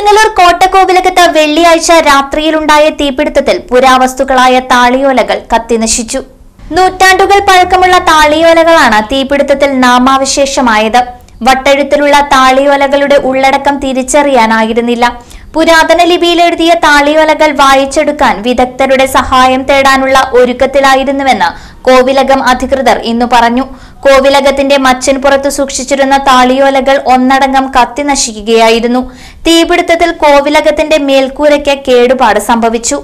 കൊടുങ്ങല്ലൂർ കോട്ടക്കോവിലകത്ത് വെള്ളിയാഴ്ച രാത്രിയിലുണ്ടായ തീപിടുത്തത്തിൽ പുരാവസ്തുക്കളായ താളിയോലകൾ കത്തിനശിച്ചു നൂറ്റാണ്ടുകൾ പഴക്കമുള്ള താളിയോലകളാണ് തീപിടുത്തത്തിൽ നാമാവശേഷമായത് വട്ടെഴുത്തിലുള്ള താളിയോലകളുടെ ഉള്ളടക്കം തിരിച്ചറിയാനായിരുന്നില്ല പുരാതന ലിപിയിൽ എഴുതിയ താളിയോലകൾ വായിച്ചെടുക്കാൻ വിദഗ്ധരുടെ സഹായം തേടാനുള്ള ഒരുക്കത്തിലായിരുന്നുവെന്ന് കോവിലകം അധികൃതർ ഇന്നു പറഞ്ഞു കോവിലകത്തിന്റെ മച്ചിൻ പുറത്ത് സൂക്ഷിച്ചിരുന്ന താളിയോലകൾ ഒന്നടങ്കം കത്തി നശിക്കുകയായിരുന്നു തീപിടുത്തത്തിൽ കോവിലകത്തിന്റെ മേൽക്കൂരയ്ക്ക് കേടുപാട് സംഭവിച്ചു